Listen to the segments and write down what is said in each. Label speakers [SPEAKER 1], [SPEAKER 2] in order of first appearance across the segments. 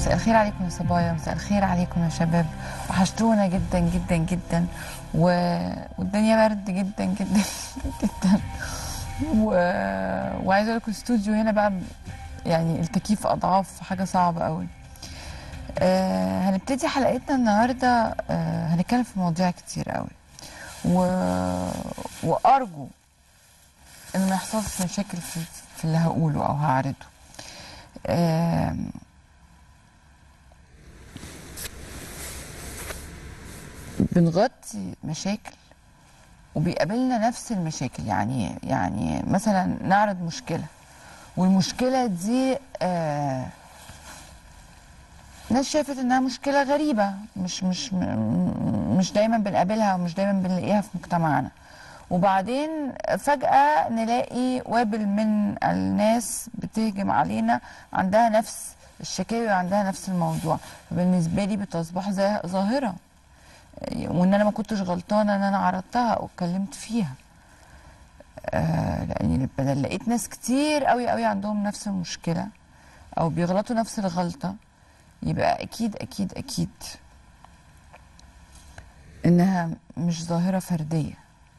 [SPEAKER 1] مساء الخير عليكم يا صبايا مساء الخير عليكم يا شباب وحشتونا جدا جدا جدا و... والدنيا برد جدا جدا جدا و... وعايزه اقول لكم الاستوديو هنا بقى يعني التكييف اضعاف حاجه صعبه قوي آه هنبتدي حلقتنا النهارده آه هنتكلم في مواضيع كتير قوي و... وارجو ان ما يحصلش مشاكل في, في اللي هقوله او هعرضه آه بنغطي مشاكل وبيقابلنا نفس المشاكل يعني يعني مثلا نعرض مشكله والمشكله دي آه ناس شافت انها مشكله غريبه مش مش م- مش دايما بنقابلها ومش دايما بنلاقيها في مجتمعنا وبعدين فجاه نلاقي وابل من الناس بتهجم علينا عندها نفس الشكاوي وعندها نفس الموضوع فبالنسبه لي بتصبح زي ظاهره وان انا ما كنتش غلطانه ان انا عرضتها او اتكلمت فيها آه لاني بدل لقيت ناس كتير قوي قوي عندهم نفس المشكله او بيغلطوا نفس الغلطه يبقى اكيد اكيد اكيد انها مش ظاهره فرديه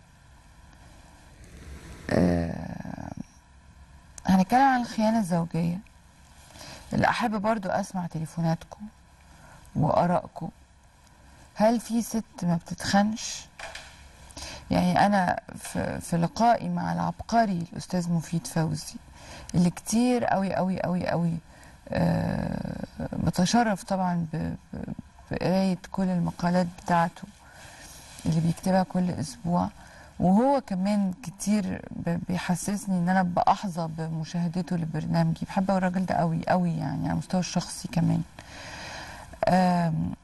[SPEAKER 1] آه هنتكلم عن الخيانه الزوجيه اللي احب برضو اسمع تليفوناتكم وارائكم هل في ست ما بتتخنش يعني انا في, في لقائي مع العبقري الاستاذ مفيد فوزي اللي كتير قوي قوي قوي قوي أه بتشرف طبعا ب- ب- بقرايه كل المقالات بتاعته اللي بيكتبها كل اسبوع وهو كمان كتير ب- بيحسسني ان انا باحظى بمشاهدته لبرنامجي بحب الراجل ده قوي قوي يعني على المستوى الشخصي كمان آم،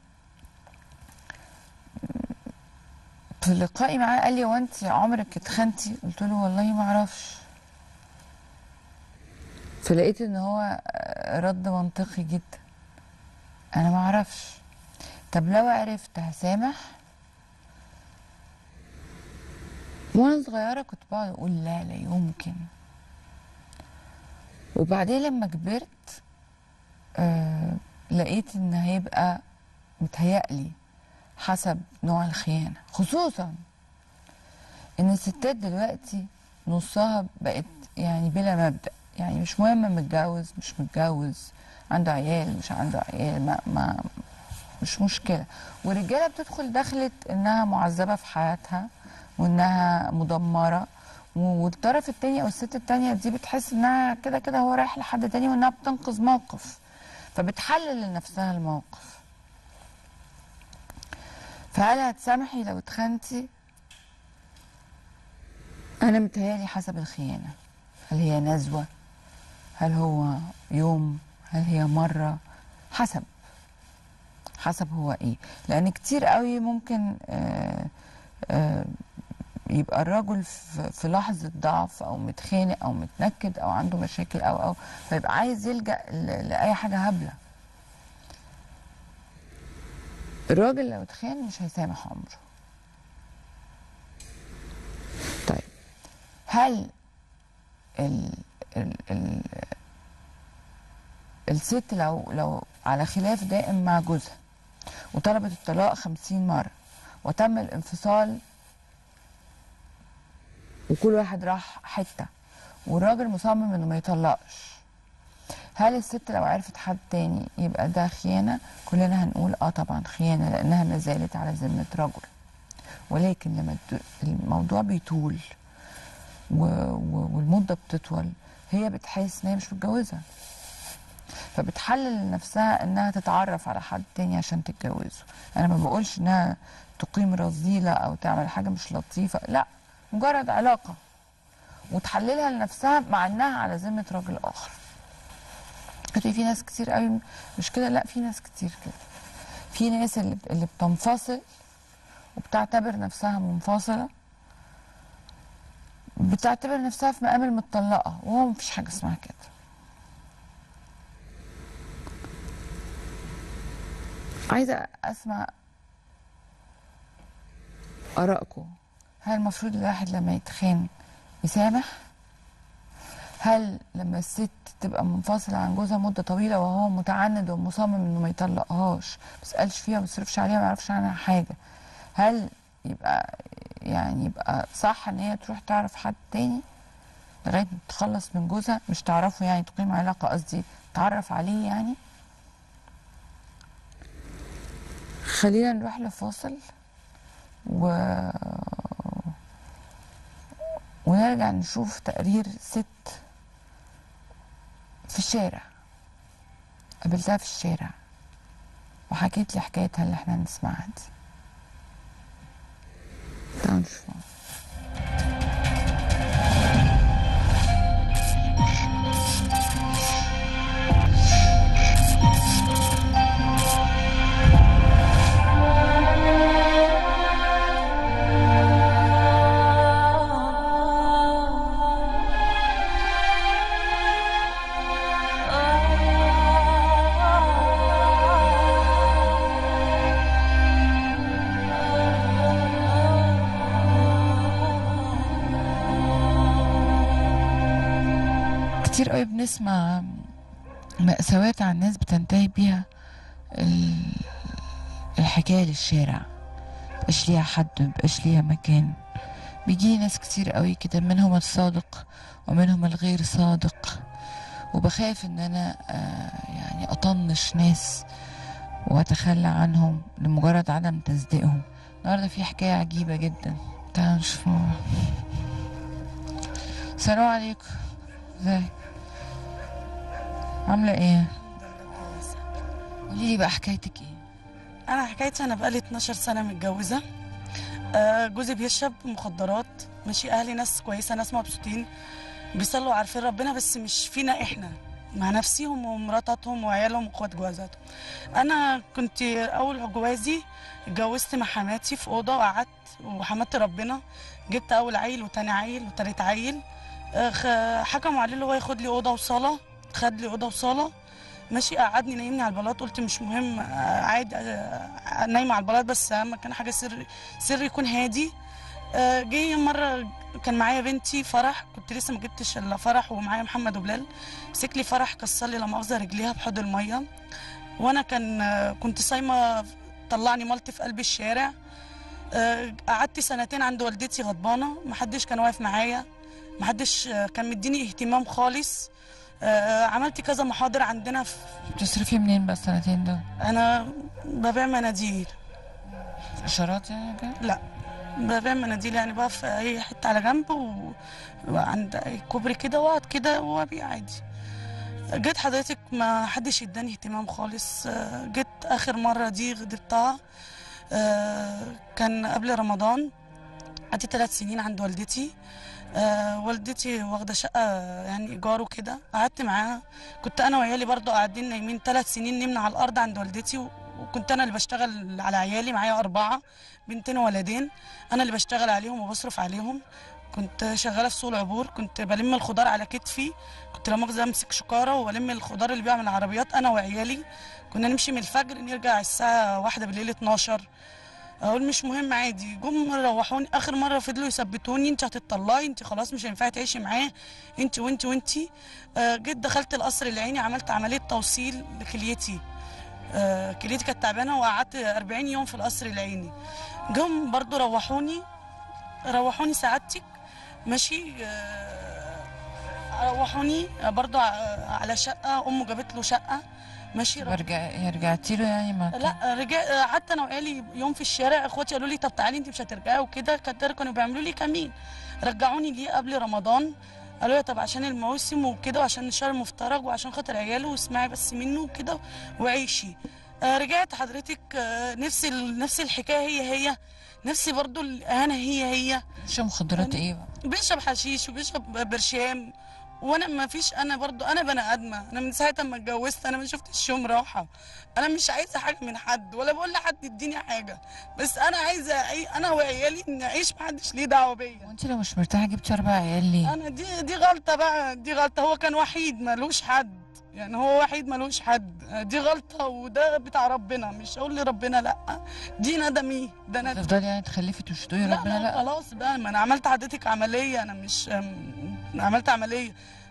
[SPEAKER 1] في لقائي معاه قال لي هو انت عمرك اتخنتي قلت له والله ما اعرفش فلقيت ان هو رد منطقي جدا انا ما اعرفش طب لو عرفت هسامح وانا صغيره كنت بقعد اقول لا لا يمكن وبعدين لما كبرت آه لقيت ان هيبقى متهيألي حسب نوع الخيانة خصوصا ان الستات دلوقتي نصها بقت يعني بلا مبدأ يعني مش مهم متجوز مش متجوز عنده عيال مش عنده عيال ما, ما مش مشكلة والرجالة بتدخل دخلت انها معذبة في حياتها وانها مدمرة والطرف التاني او الست التانية دي بتحس انها كده كده هو رايح لحد تاني وانها بتنقذ موقف فبتحلل لنفسها الموقف فهل هتسامحي لو اتخنتي انا متهيالي حسب الخيانه هل هي نزوه هل هو يوم هل هي مره حسب حسب هو ايه لان كتير قوي ممكن آه آه يبقى الرجل في في لحظه ضعف او متخانق او متنكد او عنده مشاكل او او فيبقى عايز يلجا ل- لاي حاجه هبله الراجل لو اتخان مش هيسامح عمره طيب هل ال ال ال الست لو لو على خلاف دائم مع جوزها وطلبت الطلاق خمسين مرة وتم الانفصال وكل واحد راح حتة والراجل مصمم انه ما يطلقش هل الست لو عرفت حد تاني يبقى ده خيانة كلنا هنقول اه طبعا خيانة لانها ما زالت على ذمة رجل ولكن لما الد- الموضوع بيطول و... و... والمدة بتطول هي بتحس ان هي مش متجوزة فبتحلل لنفسها انها تتعرف على حد تاني عشان تتجوزه انا ما بقولش انها تقيم رذيلة او تعمل حاجة مش لطيفة لا مجرد علاقة وتحللها لنفسها مع انها على ذمة راجل اخر هتلاقي في ناس كتير قوي مش كده لا في ناس كتير كده في ناس اللي اللي بتنفصل وبتعتبر نفسها منفصله بتعتبر نفسها في مقام المطلقه وهو مفيش حاجه اسمها كده عايزه اسمع ارائكم هل المفروض الواحد لما يتخان يسامح هل لما الست تبقى منفصلة عن جوزها مدة طويلة وهو متعند ومصمم انه ما يطلقهاش ما يسألش فيها ما يصرفش عليها ما يعرفش عنها حاجة هل يبقى يعني يبقى صح ان هي تروح تعرف حد تاني لغاية ما تتخلص من جوزها مش تعرفه يعني تقيم علاقة قصدي تعرف عليه يعني خلينا نروح لفاصل و ونرجع نشوف تقرير ست في الشارع قابلتها في الشارع وحكيت لي حكايتها اللي احنا نسمعها دي تعالوا نشوفها كتير قوي بنسمع مأساوات عن ناس بتنتهي بيها ال- الحكاية للشارع مبقاش ليها حد مبقاش ليها مكان بيجي ناس كتير قوي كده منهم الصادق ومنهم الغير صادق وبخاف ان انا آه، يعني اطنش ناس واتخلى عنهم لمجرد عدم تصديقهم النهارده في حكايه عجيبه جدا تعالوا نشوفوها السلام عليكم ازيك عامله ايه قولي لي بقى حكايتك ايه
[SPEAKER 2] انا حكايتي انا بقالي 12 سنه متجوزه آه، جوزي بيشرب مخدرات ماشي اهلي ناس كويسه ناس مبسوطين بيصلوا عارفين ربنا بس مش فينا احنا مع نفسيهم ومراتاتهم وعيالهم واخوات جوازاتهم انا كنت اول جوازي اتجوزت مع حماتي في اوضه وقعدت وحمدت ربنا جبت اول عيل وتاني عيل وتالت عيل آه، خ- حكموا عليه اللي هو ياخد لي اوضه وصاله خد لي اوضه وصاله ماشي قعدني نايمني على البلاط قلت مش مهم آه، عادي آه، نايمه على البلاط بس اهم كان حاجه سر سر يكون هادي آه، جه مره كان معايا بنتي فرح كنت لسه ما جبتش الا فرح ومعايا محمد وبلال مسك لي فرح كسر لي لا مؤاخذه رجليها بحوض الميه وانا كان آه، كنت صايمه طلعني ملط في قلب الشارع آه، قعدت سنتين عند والدتي غضبانه محدش كان واقف معايا محدش آه، كان مديني اهتمام خالص آه، عملت كذا محاضر عندنا في
[SPEAKER 1] بتصرفي منين بقى السنتين دول
[SPEAKER 2] انا ببيع مناديل
[SPEAKER 1] اشارات يعني كده
[SPEAKER 2] لا ببيع مناديل يعني بقى في اي حته على جنب و... وعند أي كوبري كده واقعد كده وابيع عادي جيت حضرتك ما حدش اداني اهتمام خالص آه، جيت اخر مره دي غضبتها آه، كان قبل رمضان قعدت ثلاث سنين عند والدتي آه والدتي واخده شقه يعني ايجار وكده قعدت معاها كنت انا وعيالي برضو قاعدين نايمين ثلاث سنين نمنا على الارض عند والدتي و- وكنت انا اللي بشتغل على عيالي معايا اربعه بنتين وولدين انا اللي بشتغل عليهم وبصرف عليهم كنت شغاله في سوق العبور كنت بلم الخضار على كتفي كنت لا مؤاخذه امسك شكاره والم الخضار اللي بيع من العربيات انا وعيالي كنا نمشي من الفجر نرجع الساعه واحدة بالليل 12 اقول مش مهم عادي جم روحوني اخر مره فضلوا يثبتوني انت هتطلعي انت خلاص مش هينفع تعيشي معاه انت وانت وانت آه جيت دخلت القصر العيني عملت عمليه توصيل لكليتي آه كليتي كانت تعبانه وقعدت 40 يوم في القصر العيني جم برضو روحوني روحوني سعادتك ماشي آه روحوني برضو ع- على شقه امه جابت له شقه ماشي
[SPEAKER 1] برجع رجعتي له يعني ما
[SPEAKER 2] لا رجع قعدت انا وعيالي يوم في الشارع اخواتي قالوا لي طب تعالي انت مش هترجعي وكده كانت كانوا بيعملوا لي كمين رجعوني ليه قبل رمضان قالوا لي طب عشان الموسم وكده وعشان الشهر المفترج وعشان خاطر عياله واسمعي بس منه وكده وعيشي آه رجعت حضرتك آه نفس ال- نفس الحكايه هي هي نفسي برضو الاهانه هي هي
[SPEAKER 1] شو مخدرات ايه بقى
[SPEAKER 2] بيشرب حشيش وبيشرب برشام وانا ما فيش انا برضو انا بني ادمه انا من ساعه ما اتجوزت انا ما شفتش يوم راحه انا مش عايزه حاجه من حد ولا بقول لحد يديني حاجه بس انا عايزه أعي... انا وعيالي نعيش محدش ليه دعوه بيا
[SPEAKER 1] وانت لو مش مرتاحه جبتي اربع عيال ليه
[SPEAKER 2] انا دي دي غلطه بقى دي غلطه هو كان وحيد ملوش حد يعني هو وحيد ملوش حد دي غلطه وده بتاع ربنا مش اقول لربنا لا دي ندمي ده ندم
[SPEAKER 1] تفضلي يعني تخلفي تشتوي
[SPEAKER 2] لا
[SPEAKER 1] ربنا
[SPEAKER 2] لا
[SPEAKER 1] لا
[SPEAKER 2] خلاص بقى ما انا عملت حضرتك عمليه انا مش أم، عملت عمليه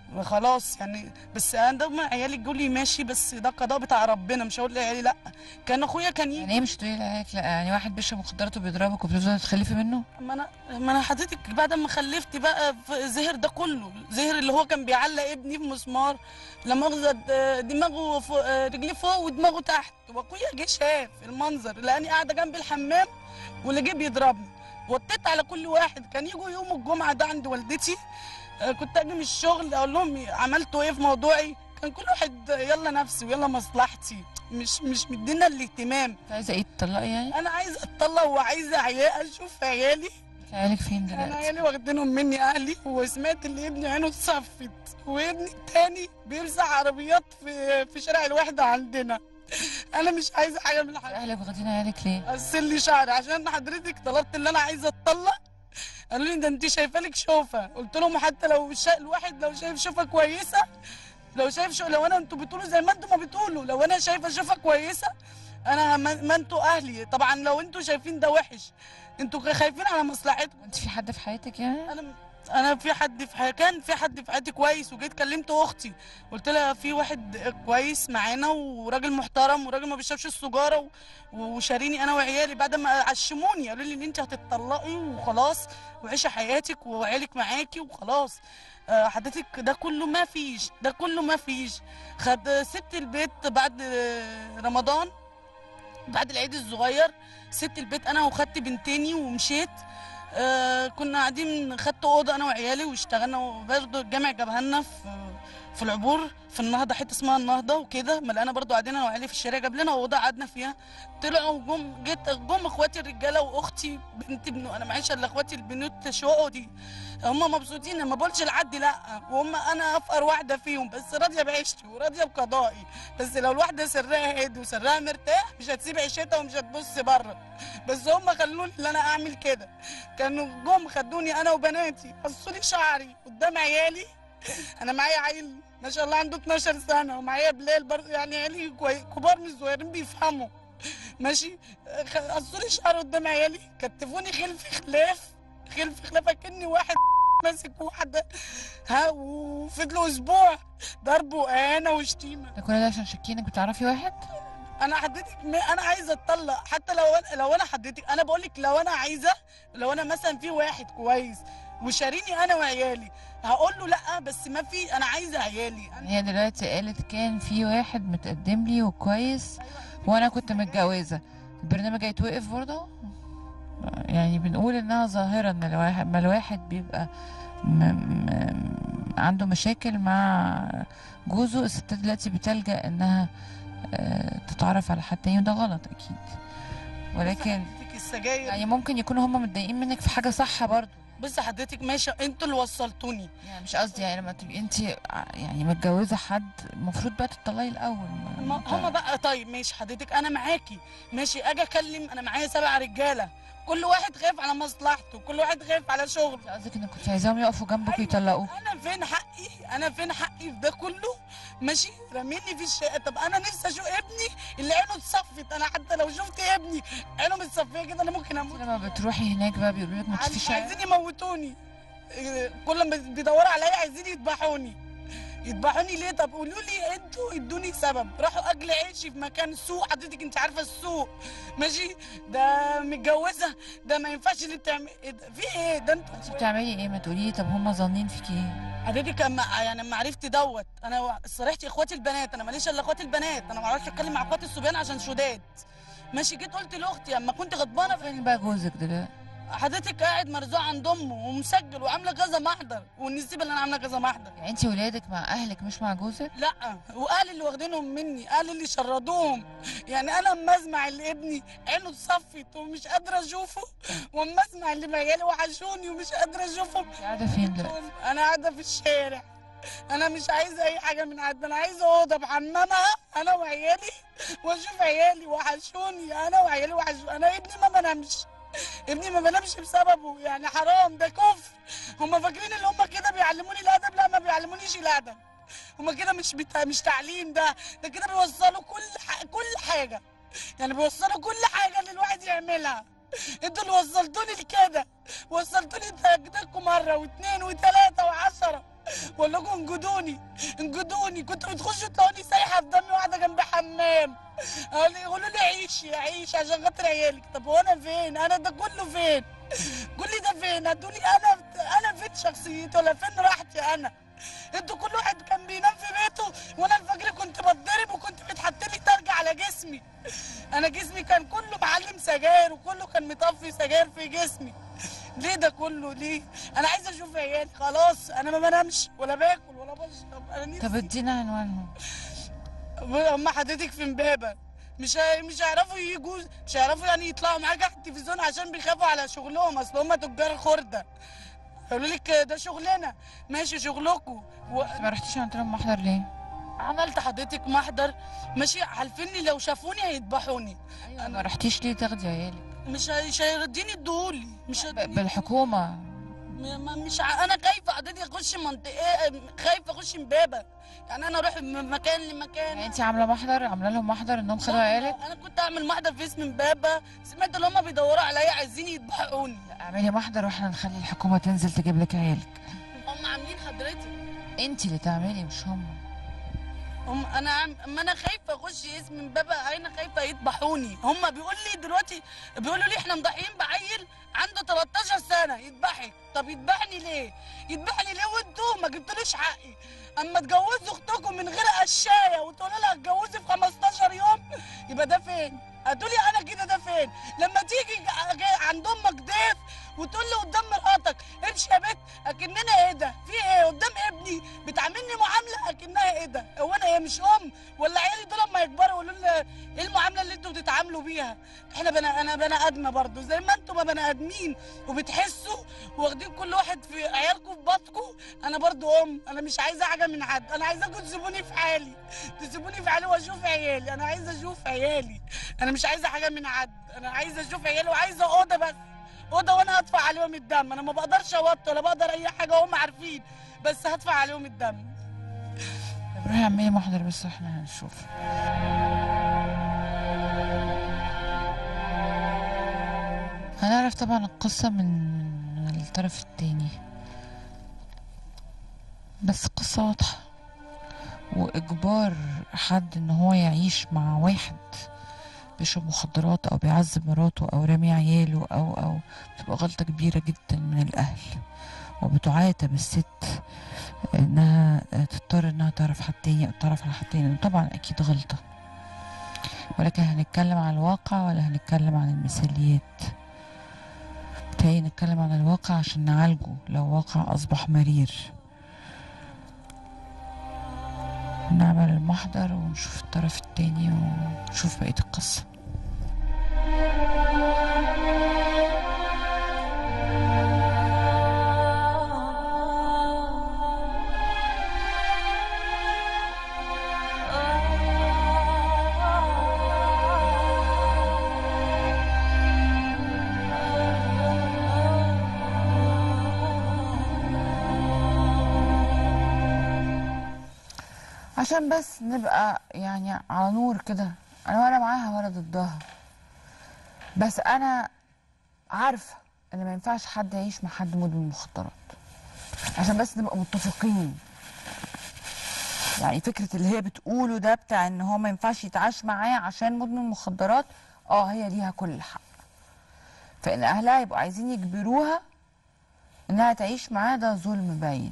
[SPEAKER 2] خلاص يعني بس انا ده ما عيالي يقول لي ماشي بس ده قضاء بتاع ربنا مش هقول لعيالي لا كان اخويا كان يجي
[SPEAKER 1] يعني ايه مش تقولي لعيالك لا يعني واحد بيشرب مخدرات وبيضربك وبتفضلي تخلفي منه
[SPEAKER 2] ما انا ما انا حضرتك بعد ما خلفت بقى في زهر ده كله زهر اللي هو كان بيعلق ابني في مسمار لما اخذ دماغه فوق رجليه فوق ودماغه تحت واخويا جه شاف المنظر لاني قاعده جنب الحمام واللي جه بيضربني وطيت على كل واحد كان يجوا يوم الجمعه ده عند والدتي آه، كنت اجي من الشغل اقول لهم عملتوا ايه في موضوعي كان كل واحد يلا نفسي ويلا مصلحتي مش مش مدينا الاهتمام
[SPEAKER 1] انت عايزه ايه تطلقي يعني
[SPEAKER 2] انا عايزه اتطلق وعايزه عيال اشوف عيالي
[SPEAKER 1] عيالك فين
[SPEAKER 2] انا
[SPEAKER 1] دلوقتي
[SPEAKER 2] عيالي واخدينهم مني اهلي وسمعت اللي ابني عينه اتصفت وابني التاني بيمسح عربيات في في شارع الوحده عندنا انا مش عايزه حاجه من حد
[SPEAKER 1] اهلك واخدين عيالك ليه
[SPEAKER 2] غسل لي شعري عشان حضرتك طلبت ان انا عايزه اتطلق قالوا لي ده انت شايفه لك شوفه قلت لهم حتى لو شا... الواحد لو شايف شوفه كويسه لو شايف شو... لو انا انتوا بتقولوا زي ما انتوا ما بتقولوا لو انا شايفه شوفه كويسه انا ما, ما انتوا اهلي طبعا لو انتوا شايفين ده وحش انتوا خايفين على مصلحتكم
[SPEAKER 1] انت في حد في حياتك يعني
[SPEAKER 2] انا انا في حد في حي... كان في حد في حياتي كويس وجيت كلمت اختي قلت لها في واحد كويس معانا وراجل محترم وراجل ما بيشربش السجاره و... وشاريني انا وعيالي بعد ما عشموني قالوا لي ان انت هتتطلقي وخلاص وعيشي حياتك وعيالك معاكي وخلاص آه، حضرتك ده كله ما فيش ده كله ما فيش خد سبت البيت بعد آه، رمضان بعد العيد الصغير سبت البيت انا وخدت بنتيني ومشيت آه كنا قاعدين خدت اوضه انا وعيالي واشتغلنا وبرضه الجامع جابها لنا في في العبور في النهضه حته اسمها النهضه وكده ما لقينا برضه قاعدين انا وعيالي في الشارع جاب لنا اوضه قعدنا فيها طلعوا جم جيت جم اخواتي الرجاله واختي بنت ابن انا معيش الا اخواتي البنوت شققوا دي هم مبسوطين ما بقولش لحد لا وهم انا افقر واحده فيهم بس راضيه بعيشتي وراضيه بقضائي بس لو الواحده سرها هادي وسرها مرتاح مش هتسيب عيشتها ومش هتبص بره بس هم خلوني اللي انا اعمل كده كانوا جم خدوني انا وبناتي قصوا لي شعري قدام عيالي انا معايا عيل ما شاء الله عنده 12 سنه ومعايا بلال برضه يعني عيالي كوي- كبار مش صغيرين بيفهموا ماشي خ- قصوا لي شعري قدام عيالي كتفوني خلف خلاف خلف خلاف اكني واحد ماسك واحده ها وفضلوا اسبوع ضرب واهانه وشتيمه
[SPEAKER 1] ده كل ده عشان شاكينك بتعرفي واحد
[SPEAKER 2] انا حضرتك م- انا عايزه اتطلق حتى لو انا لو انا حضرتك انا بقول لك لو انا عايزه لو انا مثلا في واحد كويس وشاريني انا وعيالي هقول له لا بس ما في انا عايزه عيالي أنا
[SPEAKER 1] هي دلوقتي قالت كان في واحد متقدم لي وكويس وانا كنت متجوزه البرنامج هيتوقف برضه يعني بنقول انها ظاهره ان الواحد ما الواحد بيبقى م... م... عنده مشاكل مع جوزه الستات دلوقتي بتلجأ انها آه، تتعرف على حد تاني وده غلط اكيد ولكن
[SPEAKER 2] حضرتك السجاير
[SPEAKER 1] يعني ممكن يكونوا هم متضايقين منك في حاجه صح برضه
[SPEAKER 2] بص حضرتك ماشي انتوا اللي وصلتوني
[SPEAKER 1] يعني مش قصدي يعني لما تبقي انت يعني متجوزه حد المفروض بقى تطلقي الاول
[SPEAKER 2] ما- هما بقى طيب ماشي حضرتك انا معاكي ماشي اجي اكلم انا معايا سبع رجاله كل واحد خايف على مصلحته كل واحد خايف على شغله
[SPEAKER 1] قصدك انك كنت عايزاهم يقفوا جنبك
[SPEAKER 2] أيوة،
[SPEAKER 1] ويطلقوك
[SPEAKER 2] انا فين حقي انا فين حقي في ده كله ماشي رميني في الشقه طب انا نفسي اشوف ابني اللي عينه اتصفت انا حتى لو شفت ابني عينه متصفيه كده انا ممكن اموت
[SPEAKER 1] لما بتروحي هناك بقى بيقولوا لك ما
[SPEAKER 2] عايز-
[SPEAKER 1] تشوفيش
[SPEAKER 2] عايزين يموتوني إيه، كل ما بيدوروا عليا عايزين يذبحوني يذبحوني ليه طب قولوا لي انتوا ادوني سبب راحوا اكل عيشي في مكان سوق حضرتك انت عارفه السوق ماشي ده متجوزه ده ما ينفعش اللي بتعمل إيه ده؟ في ايه ده
[SPEAKER 1] انت
[SPEAKER 2] انتوا
[SPEAKER 1] بتعملي ايه ما تقولي لي طب هم ظانين فيكي ايه
[SPEAKER 2] حضرتك اما يعني لما عرفت دوت انا صرحت اخواتي البنات انا ماليش الا اخواتي البنات انا ما اعرفش اتكلم مع اخواتي الصبيان عشان شداد ماشي جيت قلت لاختي اما كنت غضبانه
[SPEAKER 1] فين بقى جوزك دلوقتي
[SPEAKER 2] حضرتك قاعد مرزوع عند امه ومسجل وعامله كذا محضر والنسيبه اللي انا عامله كذا محضر
[SPEAKER 1] يعني انت ولادك مع اهلك مش مع جوزك
[SPEAKER 2] لا واهلي اللي واخدينهم مني اهلي اللي شردوهم يعني انا اما اسمع اللي ابني عينه اتصفت ومش قادره اشوفه واما اسمع اللي عيالي وحشوني ومش قادره اشوفهم
[SPEAKER 1] انت قاعده فين دلوقتي
[SPEAKER 2] انا قاعده في الشارع انا مش عايزه اي حاجه من حد انا عايزه اوضه بحمامها انا وعيالي واشوف عيالي وحشوني انا وعيالي وحشوني انا ابني ما بنامش ابني ما بنامش بسببه يعني حرام ده كفر هم فاكرين ان هم كده بيعلموني الادب لا ما بيعلمونيش الادب هم كده مش بتا... مش تعليم ده ده كده بيوصلوا كل ح... كل حاجه يعني بيوصلوا كل حاجه اللي الواحد يعملها انتوا اللي وصلتوني لكده وصلتوني تاخدكم مره واثنين وثلاثه وعشره بقول لكم انجدوني انجدوني كنتوا بتخشوا تلاقوني سايحه في دمي واحده جنب حمام قال لي يقولوا لي عيشي عيشي عشان خاطر عيالك طب هو انا فين انا ده كله فين كل ده فين هتقولي انا انا فين شخصيتي ولا فين راحتي انا انتوا كل واحد كان بينام في بيته وانا الفجر كنت بتضرب وكنت بتحط لي ترجع على جسمي انا جسمي كان كله معلم سجاير وكله كان مطفي سجاير في جسمي ليه ده كله ليه انا عايزه اشوف عيالي خلاص انا ما بنامش ولا باكل ولا بشرب انا نفسي
[SPEAKER 1] طب ادينا عنوانهم
[SPEAKER 2] هم حضرتك في امبابه مش هي- مش هيعرفوا يجوا مش هيعرفوا يعني يطلعوا معاك على التلفزيون عشان بيخافوا على شغلهم اصل هم تجار خرده يقولوا لك ده شغلنا ماشي شغلكم و...
[SPEAKER 1] بس ما رحتيش عند لهم محضر ليه؟
[SPEAKER 2] عملت حضرتك محضر ماشي عارفيني لو شافوني هيذبحوني
[SPEAKER 1] ايوه ما رحتيش ليه تاخدي عيالك؟
[SPEAKER 2] مش هي- مش هيرديني الدهولي مش
[SPEAKER 1] ب-
[SPEAKER 2] هيديني
[SPEAKER 1] بالحكومه
[SPEAKER 2] م- ما- مش ع... انا خايفه حضرتك اخش منطقه خايفه اخش امبابه يعني انا اروح من مكان لمكان
[SPEAKER 1] يعني انت عامله محضر عامله لهم محضر انهم خدوا عيالك؟
[SPEAKER 2] انا كنت اعمل محضر في اسم امبابه سمعت ان هم بيدوروا عليا عايزين يذبحوني
[SPEAKER 1] اعملي محضر واحنا نخلي الحكومه تنزل تجيب لك عيالك
[SPEAKER 2] هم عاملين حضرتك
[SPEAKER 1] انت اللي تعملي مش هم
[SPEAKER 2] هم انا عم... اما انا خايفه اخش اسم امبابه انا خايفه يذبحوني هم بيقول لي دلوقتي بيقولوا لي احنا مضحيين بعيل عنده 13 سنه يذبحك طب يذبحني ليه يذبحني ليه وانتوا ما جبتلوش حقي اما تجوزوا اختكم من غير قشايه وتقولوا لها اتجوزي في 15 يوم يبقى ده فين هتقولي انا كده ده فين لما تيجي ج- ج- عند امك ضيف وتقول لي قدام مراتك امشي يا بت اكننا ايه ده في ايه قدام ابني بتعاملني معامله اكنها ايه ده هو انا ايه مش ام ولا عيالي دول لما يكبروا يقولوا لي ايه المعامله اللي انتوا بتتعاملوا بيها احنا بني انا بني ادمه برضه زي ما انتوا ما بني ادمين وبتحسوا واخدين كل واحد في عيالكم في بطنكم انا برضه ام انا مش عايزه حاجه من حد انا عايزاكم تسيبوني في حالي تسيبوني في حالي واشوف عيالي انا عايزه اشوف عيالي انا مش عايزه حاجه من حد انا عايزه اشوف عيالي وعايزه اوضه بس اوضه وانا هدفع عليهم الدم انا ما بقدرش اوطي ولا بقدر اي حاجه وهم عارفين بس هدفع عليهم الدم
[SPEAKER 1] طب روحي اعملي محضر بس واحنا هنشوف هنعرف طبعا القصة من من الطرف التاني بس قصة واضحة وإجبار حد إن هو يعيش مع واحد بيشرب مخدرات أو بيعذب مراته أو رامي عياله أو أو بتبقى غلطة كبيرة جدا من الأهل وبتعاتب الست انها تضطر انها تعرف حد تاني او تعرف على حد تاني طبعا اكيد غلطة ولكن هنتكلم عن الواقع ولا هنتكلم عن المثاليات بالتالي نتكلم عن الواقع عشان نعالجه لو واقع اصبح مرير نعمل المحضر ونشوف الطرف التاني ونشوف بقية القصة عشان بس نبقى يعني على نور كده انا ولا معاها ولا ضدها بس انا عارفه ان ما ينفعش حد يعيش مع حد مدمن مخدرات عشان بس نبقى متفقين يعني فكره اللي هي بتقوله ده بتاع ان هو ما ينفعش يتعاش معاه عشان مدمن مخدرات اه هي ليها كل الحق فان اهلها يبقوا عايزين يجبروها انها تعيش معاه ده ظلم باين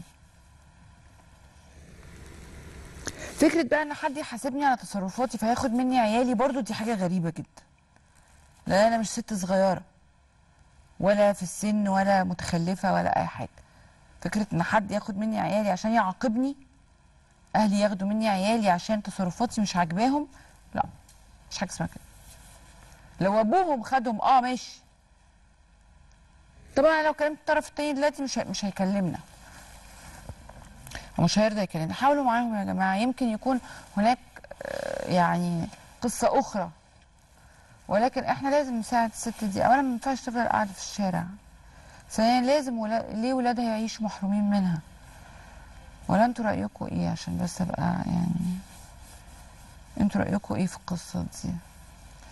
[SPEAKER 1] فكرة بقى ان حد يحاسبني على تصرفاتي فياخد مني عيالي برضو دي حاجة غريبة جدا لان انا مش ست صغيرة ولا في السن ولا متخلفة ولا اي حاجة فكرة ان حد ياخد مني عيالي عشان يعاقبني اهلي ياخدوا مني عيالي عشان تصرفاتي مش عاجباهم لا مش حاجة اسمها كده لو ابوهم خدهم اه ماشي طبعا لو كلمت الطرف التاني دلوقتي مش هي- مش هيكلمنا ومش هيرضى يكلمنا حاولوا معاهم يا جماعه يمكن يكون هناك آه، يعني قصه اخرى ولكن احنا لازم نساعد الست دي اولا ما ينفعش تفضل قاعده في الشارع ثانيا لازم ولا... ليه ولادها يعيشوا محرومين منها ولا انتوا رايكم ايه عشان بس ابقى يعني انتوا رايكم ايه في القصه دي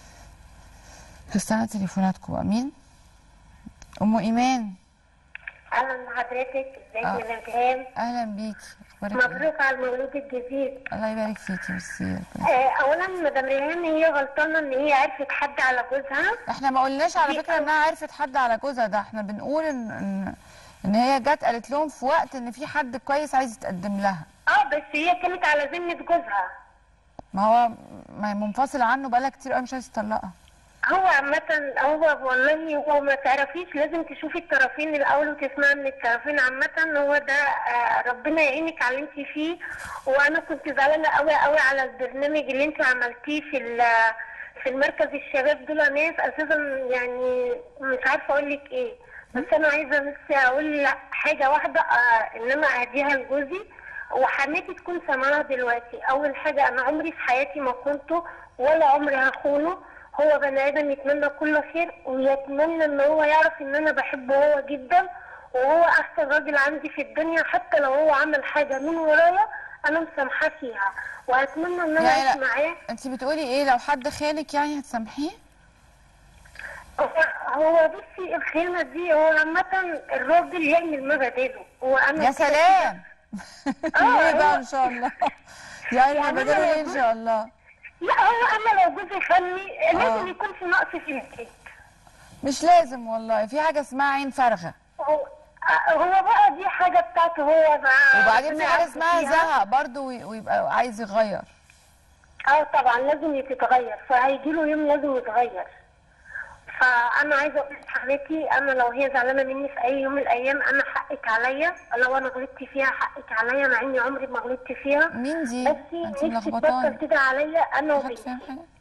[SPEAKER 1] هستنى تليفوناتكم امين ام ايمان
[SPEAKER 3] اهلا بحضرتك ازيك
[SPEAKER 1] آه.
[SPEAKER 3] يا مدام
[SPEAKER 1] اهلا بيكي اخبارك ايه
[SPEAKER 3] مبروك على المولود الجديد
[SPEAKER 1] الله يبارك فيكي ميرسي
[SPEAKER 3] آه، اولا مدام ريهام هي غلطانه ان هي عرفت حد على جوزها
[SPEAKER 1] احنا ما قلناش على
[SPEAKER 3] دي
[SPEAKER 1] فكره انها عرفت حد على جوزها ده احنا بنقول ان ان, إن هي جت قالت لهم في وقت ان في حد كويس عايز يتقدم لها
[SPEAKER 3] اه بس هي كانت على ذمه جوزها
[SPEAKER 1] ما هو ما هي منفصله عنه بقالها كتير قوي مش عايز تطلقها
[SPEAKER 3] هو عامة هو والله هو ما تعرفيش لازم تشوفي الطرفين الأول وتسمعي من الطرفين عامة هو ده آه، ربنا يعينك على اللي انت فيه وأنا كنت زعلانة قوي قوي على البرنامج اللي انت عملتيه في ال- في المركز الشباب دول ناس أساسا يعني مش عارفة أقول لك إيه بس أنا عايزة بس أقول حاجة واحدة آه، إنما أهديها لجوزي وحماتي تكون سامعاها دلوقتي أول حاجة أنا عمري في حياتي ما كنته ولا عمري هخونه هو بني ادم يتمنى كل خير ويتمنى ان هو يعرف ان انا بحبه هو جدا وهو احسن راجل عندي في الدنيا حتى لو هو عمل حاجه من ورايا انا مسامحاه فيها واتمنى ان انا
[SPEAKER 1] يعني
[SPEAKER 3] اعيش
[SPEAKER 1] لا.
[SPEAKER 3] معاه
[SPEAKER 1] انت بتقولي ايه لو حد خانك يعني هتسامحيه
[SPEAKER 3] هو هو بصي الخيانه دي هو عامه الراجل يعمل مبادئه وانا
[SPEAKER 1] يا
[SPEAKER 3] كده
[SPEAKER 1] سلام ليه بقى
[SPEAKER 3] هو-
[SPEAKER 1] ان شاء الله يعني
[SPEAKER 3] يعني
[SPEAKER 1] بدله
[SPEAKER 3] أنا
[SPEAKER 1] ليه ان شاء الله
[SPEAKER 3] لا هو انا لو جوزي خلني لازم
[SPEAKER 1] آه.
[SPEAKER 3] يكون في نقص في البيت
[SPEAKER 1] مش لازم والله في حاجه اسمها عين فارغه
[SPEAKER 3] هو هو بقى دي حاجه بتاعته هو بقى
[SPEAKER 1] وبعدين في
[SPEAKER 3] ربنا
[SPEAKER 1] حاجه
[SPEAKER 3] يعافيه
[SPEAKER 1] اسمها
[SPEAKER 3] فيها.
[SPEAKER 1] زهق برضه وي- ويبقى عايز يغير
[SPEAKER 3] اه طبعا لازم يتغير فهيجي له يوم لازم يتغير فانا عايزه اقول لحماتي انا لو هي زعلانه مني في اي يوم من الايام انا حقك عليا لو انا غلطت فيها حقك عليا مع اني عمري ما غلطت فيها
[SPEAKER 1] مين دي
[SPEAKER 3] بس
[SPEAKER 1] انت
[SPEAKER 3] نفسي
[SPEAKER 1] ملخبطاني
[SPEAKER 3] تبطل كده عليا انا
[SPEAKER 1] حد فاهم
[SPEAKER 3] وبنتي
[SPEAKER 1] حاجه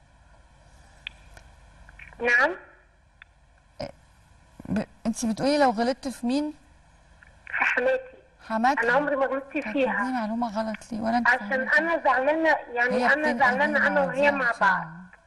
[SPEAKER 3] نعم
[SPEAKER 1] ب... انت بتقولي لو غلطت في مين
[SPEAKER 3] في حماتي
[SPEAKER 1] حماتي
[SPEAKER 3] انا عمري ما غلطت
[SPEAKER 1] طب دي
[SPEAKER 3] فيها
[SPEAKER 1] معلومه غلط ليه ولا انت
[SPEAKER 3] عشان
[SPEAKER 1] فاهمة
[SPEAKER 3] انا زعلانه
[SPEAKER 1] هي
[SPEAKER 3] يعني انا
[SPEAKER 1] بتنقل
[SPEAKER 3] زعلانه
[SPEAKER 1] بين
[SPEAKER 3] انا وهي
[SPEAKER 1] المواضيع
[SPEAKER 3] مع
[SPEAKER 1] بسرعة.
[SPEAKER 3] بعض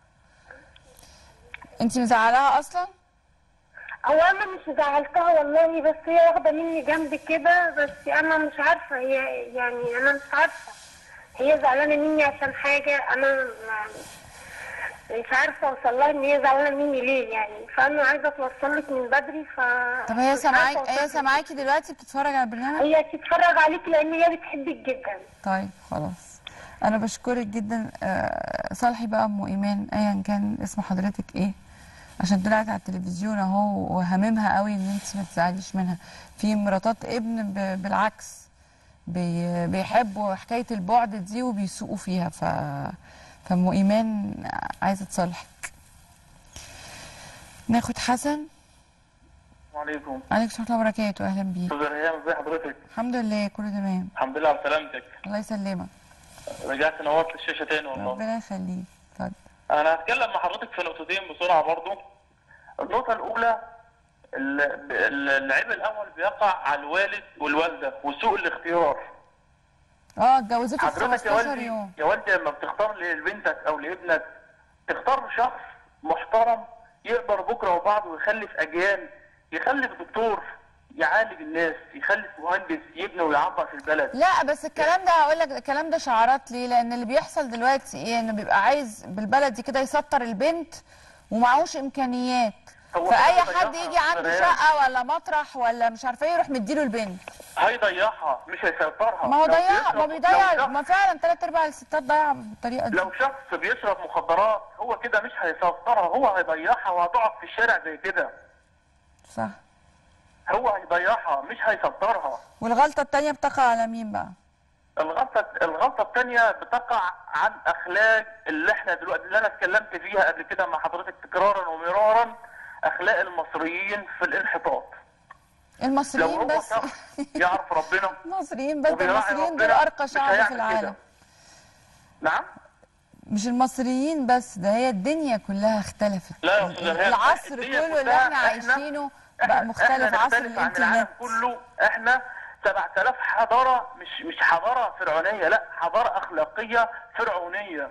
[SPEAKER 1] انت مزعلاها اصلا
[SPEAKER 3] هو انا مش زعلتها والله بس هي واخده مني جنب كده بس انا مش عارفه هي يعني انا مش عارفه هي زعلانه مني عشان حاجه انا ما- مش عارفه اوصل لها ان هي زعلانه مني ليه يعني فانا عايزه اتوصل لك من بدري ف
[SPEAKER 1] طب هي
[SPEAKER 3] مش
[SPEAKER 1] سامعاك
[SPEAKER 3] عارفة
[SPEAKER 1] هي
[SPEAKER 3] أوصل لك.
[SPEAKER 1] سامعاكي دلوقتي بتتفرج على البرنامج
[SPEAKER 3] هي تتفرج عليك لان هي بتحبك جدا
[SPEAKER 1] طيب خلاص انا بشكرك جدا آه، صالحي بقى ام ايمان ايا كان اسم حضرتك ايه عشان طلعت على التلفزيون اهو وهممها قوي ان انت ما تزعليش منها في مراتات ابن ب- بالعكس بي- بيحبوا حكايه البعد دي وبيسوقوا فيها ف فام ايمان عايزه تصالحك ناخد حسن
[SPEAKER 4] عليكم
[SPEAKER 1] عليك ورحمه الله وبركاته اهلا بيك
[SPEAKER 4] استاذ ريهام ازي حضرتك
[SPEAKER 1] الحمد لله كله تمام
[SPEAKER 4] الحمد لله على سلامتك
[SPEAKER 1] الله يسلمك
[SPEAKER 4] رجعت نورت الشاشه تاني والله
[SPEAKER 1] ربنا يخليك اتفضل
[SPEAKER 4] انا هتكلم مع حضرتك في نقطتين بسرعه برضو النقطه الاولى ال- ال- العيب الاول بيقع على الوالد والوالده وسوء الاختيار
[SPEAKER 1] اه اتجوزته في
[SPEAKER 4] حضرتك يا
[SPEAKER 1] 15
[SPEAKER 4] والدي
[SPEAKER 1] يوم
[SPEAKER 4] يا والدي لما بتختار لبنتك او لابنك تختار شخص محترم يقدر بكره وبعده يخلف اجيال يخلف دكتور يعالج الناس يخلف مهندس يبني ويعبر في البلد
[SPEAKER 1] لا بس الكلام ده هقول لك الكلام ده شعارات ليه لان اللي بيحصل دلوقتي ايه انه بيبقى عايز بالبلدي كده يسطر البنت ومعهوش امكانيات
[SPEAKER 4] هو
[SPEAKER 1] فاي
[SPEAKER 4] كده
[SPEAKER 1] حد
[SPEAKER 4] بيضيعها
[SPEAKER 1] يجي عنده
[SPEAKER 4] الشباب.
[SPEAKER 1] شقه ولا مطرح ولا مش عارفه ايه يروح مديله البنت
[SPEAKER 4] هيضيعها مش هيسيطرها
[SPEAKER 1] ما هو
[SPEAKER 4] لو
[SPEAKER 1] ضيع
[SPEAKER 4] بيشرب-
[SPEAKER 1] ما
[SPEAKER 4] لو
[SPEAKER 1] بيضيع
[SPEAKER 4] شخص-
[SPEAKER 1] ما فعلا ثلاث ارباع الستات ضيع بالطريقه دي
[SPEAKER 4] لو شخص بيشرب مخدرات هو كده مش هيسيطرها هو هيضيعها وهتقع في الشارع زي كده
[SPEAKER 1] صح
[SPEAKER 4] هو هيضيعها مش هيسيطرها
[SPEAKER 1] والغلطه الثانيه بتقع على مين بقى
[SPEAKER 4] الغلطة الغلطة الثانية بتقع عن أخلاق اللي احنا دلوقتي اللي أنا اتكلمت فيها قبل كده مع حضرتك تكرارا ومرارا أخلاق المصريين في الانحطاط لو
[SPEAKER 1] المصريين
[SPEAKER 4] هو
[SPEAKER 1] بس
[SPEAKER 4] شخص يعرف ربنا
[SPEAKER 1] المصريين بس ده
[SPEAKER 4] وبيراعي
[SPEAKER 1] المصريين دول
[SPEAKER 4] ربنا
[SPEAKER 1] ارقى
[SPEAKER 4] مش
[SPEAKER 1] شعب في
[SPEAKER 4] هيعمل
[SPEAKER 1] العالم
[SPEAKER 4] كده. نعم
[SPEAKER 1] مش المصريين بس ده هي الدنيا كلها اختلفت
[SPEAKER 4] لا يا أستاذ إيهاب،
[SPEAKER 1] العصر
[SPEAKER 4] الدنيا
[SPEAKER 1] كله اللي
[SPEAKER 4] كلها
[SPEAKER 1] احنا عايشينه
[SPEAKER 4] احنا
[SPEAKER 1] بقى مختلف
[SPEAKER 4] احنا
[SPEAKER 1] عصر
[SPEAKER 4] نختلف عن العالم
[SPEAKER 1] الانترنت
[SPEAKER 4] كله احنا 7000 حضاره مش مش حضاره فرعونيه لا حضاره اخلاقيه فرعونيه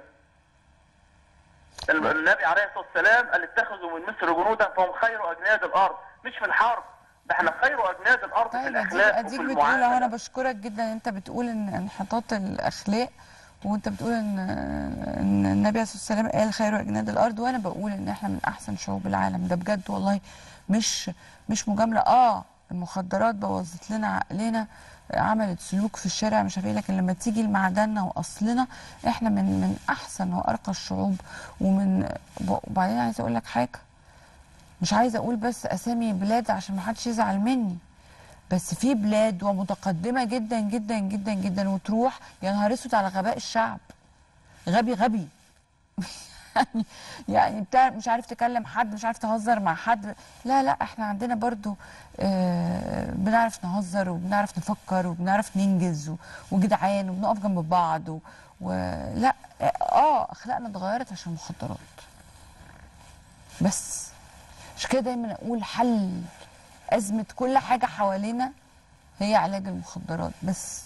[SPEAKER 4] الم- النبي عليه الصلاه والسلام قال اتخذوا من مصر جنودا فهم خير اجناد الارض مش في الحرب ده احنا خير اجناد الارض في
[SPEAKER 1] طيب اديك
[SPEAKER 4] الاخلاق
[SPEAKER 1] اديك
[SPEAKER 4] وفي
[SPEAKER 1] بتقول اهو انا
[SPEAKER 4] المعامله
[SPEAKER 1] بشكرك جدا ان انت بتقول ان انحطاط الاخلاق وانت بتقول ان ان النبي عليه الصلاه والسلام قال خير اجناد الارض وانا بقول ان احنا من احسن شعوب العالم ده بجد والله مش مش مجامله اه المخدرات بوظت لنا عقلنا عملت سلوك في الشارع مش عارفه ايه لكن لما تيجي لمعدننا واصلنا احنا من من احسن وارقى الشعوب ومن وبعدين عايزه اقول لك حاجه مش عايزه اقول بس اسامي بلاد عشان ما حدش يزعل مني بس في بلاد ومتقدمه جدا جدا جدا جدا وتروح يا نهار اسود على غباء الشعب غبي غبي يعني يعني بتاع مش عارف تكلم حد مش عارف تهزر مع حد لا لا احنا عندنا برضو آه بنعرف نهزر وبنعرف نفكر وبنعرف ننجز و- وجدعان وبنقف جنب بعض و- ولا اه اخلاقنا اتغيرت عشان المخدرات بس مش كده دايما اقول حل ازمه كل حاجه حوالينا هي علاج المخدرات بس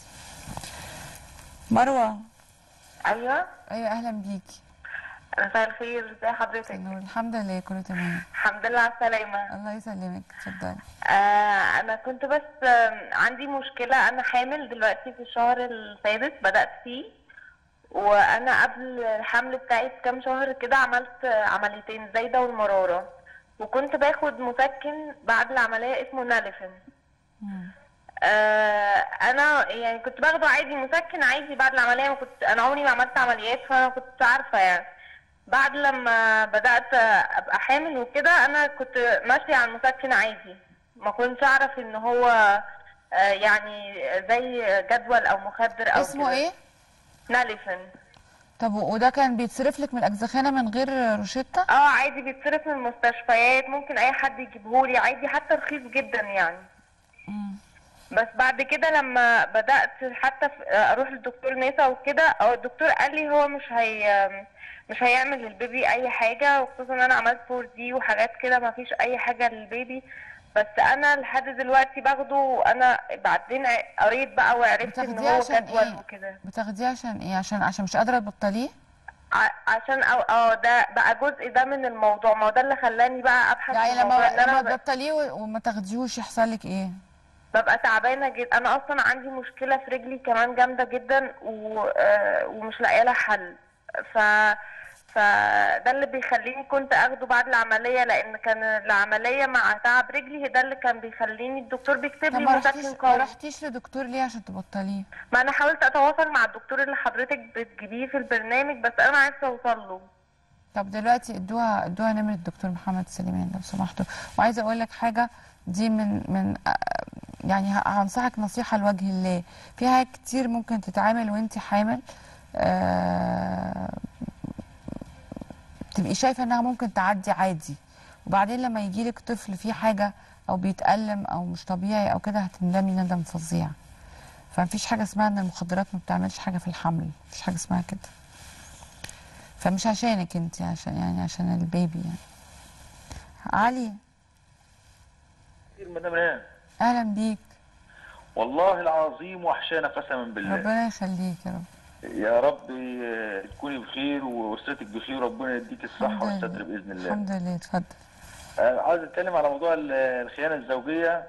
[SPEAKER 1] مروه
[SPEAKER 5] ايوه
[SPEAKER 1] ايوه اهلا بيكي
[SPEAKER 5] مساء الخير ازي حضرتك
[SPEAKER 1] نور الحمد لله كله تمام
[SPEAKER 5] الحمد لله على السلامه
[SPEAKER 1] الله يسلمك اتفضلي
[SPEAKER 5] آه انا كنت بس آه عندي مشكله انا حامل دلوقتي في الشهر السادس بدات فيه وانا قبل الحمل بتاعي بكام شهر كده عملت آه، عمليتين زايده والمراره وكنت باخد مسكن بعد العمليه اسمه ناليفن آه انا يعني كنت باخده عادي مسكن عادي بعد العمليه ما كنت انا عمري ما عملت عمليات فانا كنت عارفه يعني بعد لما بدات ابقى حامل وكده انا كنت ماشيه على المسكن عادي ما كنتش اعرف ان هو آه يعني زي جدول او مخدر او
[SPEAKER 1] اسمه
[SPEAKER 5] كده.
[SPEAKER 1] ايه
[SPEAKER 5] ناليفن
[SPEAKER 1] طب وده كان بيتصرف لك من الاجزخانه من غير روشته
[SPEAKER 5] اه عادي بيتصرف من المستشفيات ممكن اي حد يجيبهولي عادي حتى رخيص جدا يعني بس بعد كده لما بدات حتى في- اروح للدكتور نسا وكده هو الدكتور قال لي هو مش هي مش هيعمل للبيبي اي حاجه وخصوصا ان انا عملت فور دي وحاجات كده ما فيش اي حاجه للبيبي بس انا لحد دلوقتي باخده وانا بعدين قريت بقى وعرفت ان
[SPEAKER 1] بتاخديه
[SPEAKER 5] هو
[SPEAKER 1] عشان
[SPEAKER 5] جدول
[SPEAKER 1] ايه
[SPEAKER 5] وكده
[SPEAKER 1] بتاخديه عشان ايه عشان عشان مش قادره تبطليه
[SPEAKER 5] ع- عشان أو اه ده بقى جزء ده من الموضوع ما هو ده اللي خلاني بقى ابحث
[SPEAKER 1] يعني
[SPEAKER 5] في الموضوع
[SPEAKER 1] لما
[SPEAKER 5] ان
[SPEAKER 1] لما
[SPEAKER 5] انا ب-
[SPEAKER 1] تبطليه و- وما تاخديهوش يحصل لك ايه
[SPEAKER 5] ببقى تعبانه جدا انا اصلا عندي مشكله في رجلي كمان جامده جدا و... آه، ومش لاقيه لها حل ف فده اللي بيخليني كنت اخده بعد العمليه لان كان العمليه مع تعب رجلي ده اللي كان بيخليني الدكتور بيكتب
[SPEAKER 1] طب
[SPEAKER 5] لي
[SPEAKER 1] ما
[SPEAKER 5] مسكن
[SPEAKER 1] رحتيش ما
[SPEAKER 5] قوي
[SPEAKER 1] رحتيش لدكتور ليه عشان تبطليه
[SPEAKER 5] ما انا حاولت اتواصل مع الدكتور اللي حضرتك بتجيبيه في البرنامج بس انا عرفت اوصل له
[SPEAKER 1] طب دلوقتي ادوها ادوها نمره الدكتور محمد سليمان لو سمحتوا وعايزه اقول لك حاجه دي من من آه، يعني ه- هنصحك نصيحه لوجه الله في حاجات كتير ممكن تتعامل وانت حامل آه تبقي شايفه انها ممكن تعدي عادي وبعدين لما يجيلك طفل فيه حاجه او بيتألم او مش طبيعي او كده هتندمي ندم فظيع فمفيش حاجه اسمها ان المخدرات ما بتعملش حاجه في الحمل مفيش حاجه اسمها كده فمش عشانك انت عشان يعني عشان البيبي يعني علي
[SPEAKER 6] كتير مدام ريان
[SPEAKER 1] اهلا بيك
[SPEAKER 6] والله العظيم وحشانا قسما بالله
[SPEAKER 1] ربنا يخليك يا رب
[SPEAKER 6] يا رب آه، تكوني بخير واسرتك بخير وربنا يديك الصحه
[SPEAKER 1] الحمد لله.
[SPEAKER 6] والستر باذن الله
[SPEAKER 1] الحمد لله اتفضل
[SPEAKER 6] آه، عاوز اتكلم على موضوع ال- الخيانه الزوجيه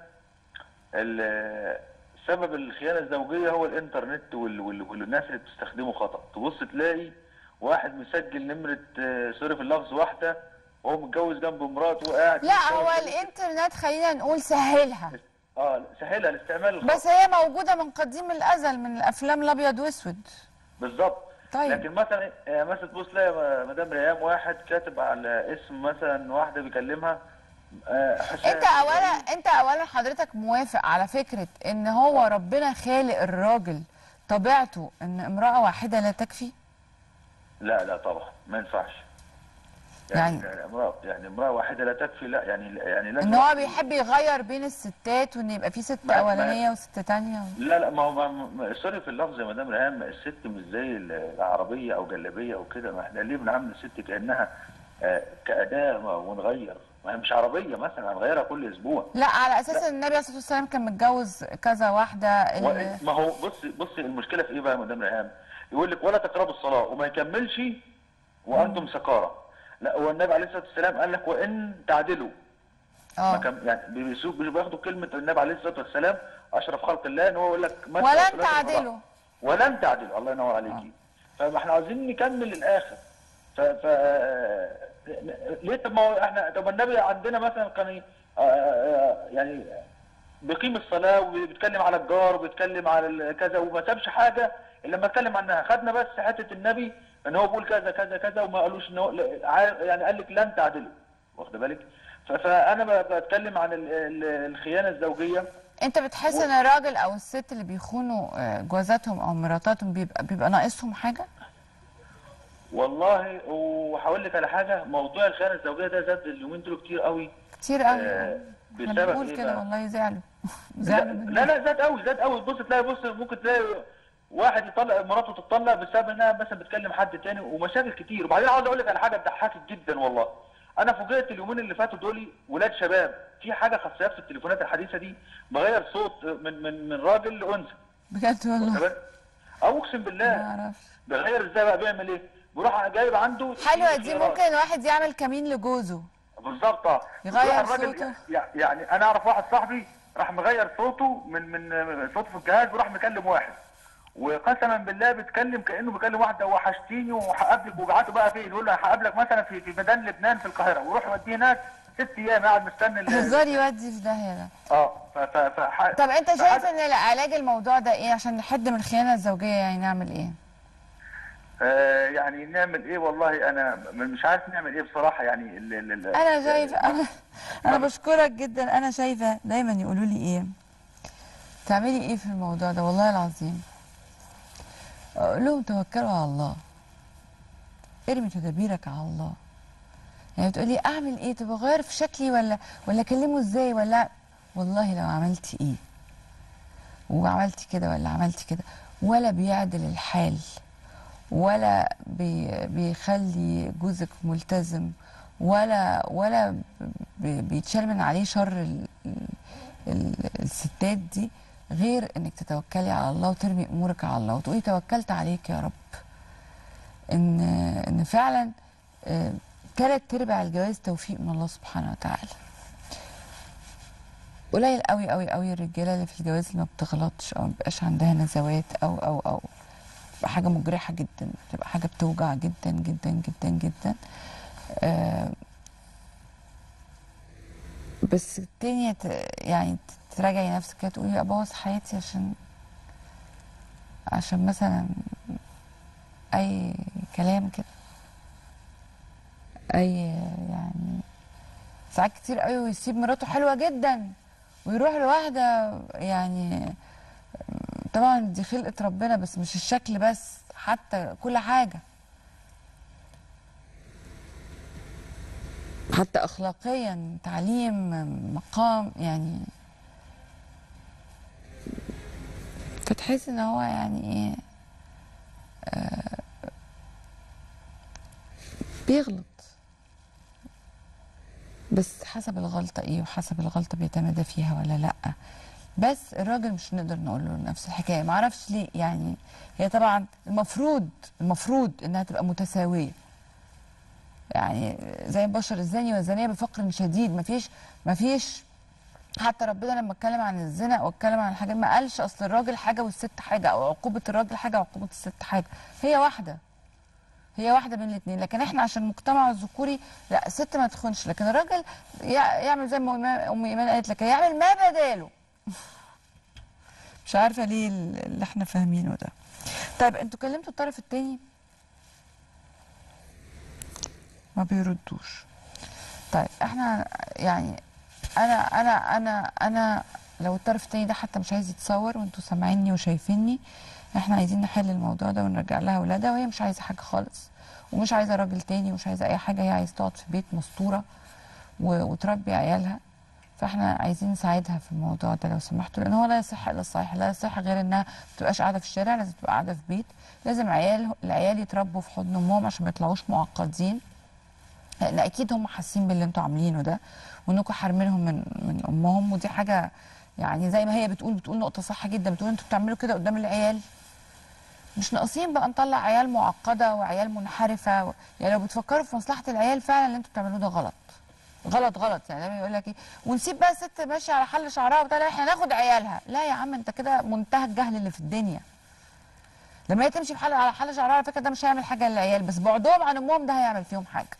[SPEAKER 6] ال- سبب الخيانه الزوجيه هو الانترنت وال- وال- والناس اللي بتستخدمه خطا تبص تلاقي واحد مسجل نمره آه، سوري في اللفظ واحده وهو متجوز جنب مراته وقاعد
[SPEAKER 1] لا هو الانترنت خلينا نقول سهلها
[SPEAKER 6] اه سهلها الاستعمال الخطا
[SPEAKER 1] بس هي موجوده من قديم الازل من الافلام الابيض واسود
[SPEAKER 6] بالظبط
[SPEAKER 1] طيب.
[SPEAKER 6] لكن مثلا آه، مثلا تبص تلاقي مدام ريام واحد كاتب على اسم مثلا واحده بيكلمها آه، حسام
[SPEAKER 1] انت اولا انت اولا حضرتك موافق على فكره ان هو ربنا خالق الراجل طبيعته ان امراه واحده لا تكفي
[SPEAKER 6] لا لا طبعا ما ينفعش
[SPEAKER 1] يعني-
[SPEAKER 6] يعني امراه يعني امراه واحده لا تكفي لا يعني يعني لازم
[SPEAKER 1] ان هو بيحب يغير بين الستات وان يبقى في ست
[SPEAKER 6] ما- ما-
[SPEAKER 1] اولانيه وست تانية
[SPEAKER 6] لا لا ما هو ما- ما- سوري في اللفظ يا مدام ريهام الست مش زي العربيه او جلابيه او كده ما احنا ليه بنعامل الست كانها آه، كاداه ما- ونغير ما هي مش عربيه مثلا هنغيرها كل اسبوع
[SPEAKER 1] لا على اساس ان النبي عليه الصلاه والسلام كان متجوز كذا واحده ال-
[SPEAKER 6] و- ما هو بص بص المشكله في ايه بقى يا مدام ريهام يقول لك ولا تقربوا الصلاه وما يكملش وانتم سكارى لا هو النبي عليه الصلاه والسلام قال لك وان تعدلوا ما
[SPEAKER 1] اه
[SPEAKER 6] كان يعني بيسوق بياخدوا كلمه النبي عليه الصلاه والسلام اشرف خلق الله ان هو يقول لك مثل
[SPEAKER 1] ولن
[SPEAKER 6] ثلاثة
[SPEAKER 1] تعدلوا
[SPEAKER 6] مرات. ولن تعدلوا الله ينور عليكي فما احنا عايزين نكمل للاخر ف, ف... ليه طب ما هو احنا طب النبي عندنا مثلا كان ي- آه، آه، يعني بيقيم الصلاه وبيتكلم على الجار وبيتكلم على ال- كذا وما سابش حاجه الا لما اتكلم عنها خدنا بس حته النبي ان هو بيقول كذا كذا كذا وما قالوش ان هو لا- عا- يعني قال لك لن تعدلوا واخد بالك ف- فانا ب- بتكلم عن ال- ال- الخيانه الزوجيه
[SPEAKER 1] انت بتحس ان الراجل او الست اللي بيخونوا آه، جوازاتهم او مراتاتهم بيبقى بيبقى ناقصهم حاجه
[SPEAKER 6] والله وهقول لك على حاجه موضوع الخيانه الزوجيه ده زاد اليومين دول كتير قوي
[SPEAKER 1] كتير قوي
[SPEAKER 6] آه،
[SPEAKER 1] احنا
[SPEAKER 6] بسبب
[SPEAKER 1] بنقول
[SPEAKER 6] ايه
[SPEAKER 1] كده
[SPEAKER 6] بقى؟
[SPEAKER 1] والله زعلوا
[SPEAKER 6] لا
[SPEAKER 1] زعلوا مننا.
[SPEAKER 6] لا لا زاد قوي زاد قوي بص تلاقي بص ممكن تلاقي واحد يطلق مراته تطلق بسبب انها مثلا بتكلم حد تاني ومشاكل كتير وبعدين عاوز اقول لك على حاجه تضحكك جدا والله انا فوجئت اليومين اللي فاتوا دول ولاد شباب في حاجه خاصيات في التليفونات الحديثه دي بغير صوت من من من راجل لانثى
[SPEAKER 1] بجد والله
[SPEAKER 6] تمام او اقسم
[SPEAKER 1] ما
[SPEAKER 6] بالله
[SPEAKER 1] اعرفش
[SPEAKER 6] بغير ازاي بقى بيعمل ايه بيروح جايب عنده
[SPEAKER 1] حلوه دي ممكن الواحد يعمل كمين لجوزه
[SPEAKER 6] بالظبط اه
[SPEAKER 1] يغير
[SPEAKER 6] يروح الراجل-
[SPEAKER 1] صوته؟
[SPEAKER 6] يع- يعني انا اعرف واحد صاحبي راح مغير صوته من من صوته في الجهاز وراح مكلم واحد وقسما بالله بيتكلم كانه بيكلم واحده وحشتيني وهقابلك وبعته بقى فين يقول له هقابلك مثلا في في ميدان لبنان في القاهره ويروح يوديه هناك ست ايام قاعد مستني ال-
[SPEAKER 1] هزار يودي في داهيه ده
[SPEAKER 6] اه ف ف ف ح-
[SPEAKER 1] طب انت
[SPEAKER 6] فحد-
[SPEAKER 1] شايف ان علاج الموضوع ده ايه عشان نحد من الخيانه الزوجيه يعني نعمل ايه
[SPEAKER 6] آه يعني نعمل ايه والله انا م- مش عارف نعمل ايه بصراحه يعني ال ال ال
[SPEAKER 1] انا شايفه انا انا بشكرك جدا انا شايفه دايما يقولوا لي ايه تعملي ايه في الموضوع ده والله العظيم اقول لهم توكلوا على الله ارمي تدابيرك على الله يعني بتقولي اعمل ايه طب اغير في شكلي ولا ولا اكلمه ازاي ولا والله لو عملتي ايه وعملتي كده ولا عملتي كده ولا بيعدل الحال ولا بي بيخلي جوزك ملتزم ولا ولا بي- بيتشال من عليه شر ال ال ال الستات دي غير انك تتوكلي على الله وترمي امورك على الله وتقولي توكلت عليك يا رب ان ان فعلا آه، تلات ارباع الجواز توفيق من الله سبحانه وتعالى قليل قوي قوي قوي الرجاله اللي في الجواز اللي ما بتغلطش او ما بيبقاش عندها نزوات او او او بتبقى حاجه مجرحه جدا بتبقى حاجه بتوجع جدا جدا جدا جدا آه بس التانية ت- يعني تراجعي نفسك كده تقولي ابوظ حياتي عشان عشان مثلا اي كلام كده اي يعني ساعات كتير قوي ويسيب مراته حلوه جدا ويروح لواحده يعني طبعا دي خلقه ربنا بس مش الشكل بس حتى كل حاجه حتى اخلاقيا تعليم مقام يعني فتحس ان هو يعني ايه آه بيغلط بس حسب الغلطة ايه وحسب الغلطة بيتمادى فيها ولا لأ بس الراجل مش نقدر نقول له نفس الحكاية معرفش ليه يعني هي طبعا المفروض المفروض انها تبقى متساوية يعني زي البشر الزاني والزانية بفقر شديد مفيش مفيش حتى ربنا لما اتكلم عن الزنا او اتكلم عن الحاجات ما قالش اصل الراجل حاجه والست حاجه او عقوبه الراجل حاجه وعقوبه الست حاجه هي واحده هي واحده من الاثنين لكن احنا عشان المجتمع الذكوري لا الست ما تخونش لكن الراجل يع- يعمل زي ما إيمان- ام ايمان قالت لك يعمل ما بداله مش عارفه ليه اللي احنا فاهمينه ده طيب انتوا كلمتوا الطرف الثاني ما بيردوش طيب احنا يعني انا انا انا انا لو الطرف التاني ده حتى مش عايز يتصور وانتوا سامعيني وشايفيني احنا عايزين نحل الموضوع ده ونرجع لها اولادها وهي مش عايزه حاجه خالص ومش عايزه راجل تاني ومش عايزه اي حاجه هي عايزه تقعد في بيت مستوره و- وتربي عيالها فاحنا عايزين نساعدها في الموضوع ده لو سمحتوا لان هو لا يصح الا الصحيح لا يصح غير انها ما تبقاش قاعده في الشارع لازم تبقى قاعده في بيت لازم عيال العيال يتربوا في حضن امهم عشان ما يطلعوش معقدين لان اكيد هم حاسين باللي انتوا عاملينه ده وانكم حارمينهم من من امهم ودي حاجه يعني زي ما هي بتقول بتقول نقطه صح جدا بتقول انتوا بتعملوا كده قدام العيال مش ناقصين بقى نطلع عيال معقده وعيال منحرفه و... يعني لو بتفكروا في مصلحه العيال فعلا اللي انتوا بتعملوه ده غلط غلط غلط يعني لما يقول لك ايه ونسيب بقى الست ماشيه على حل شعرها وبتاع لا احنا ناخد عيالها لا يا عم انت كده منتهى الجهل اللي في الدنيا لما هي تمشي بحل على حل شعرها على فكره ده مش هيعمل حاجه للعيال بس بعدهم عن امهم ده هيعمل فيهم حاجه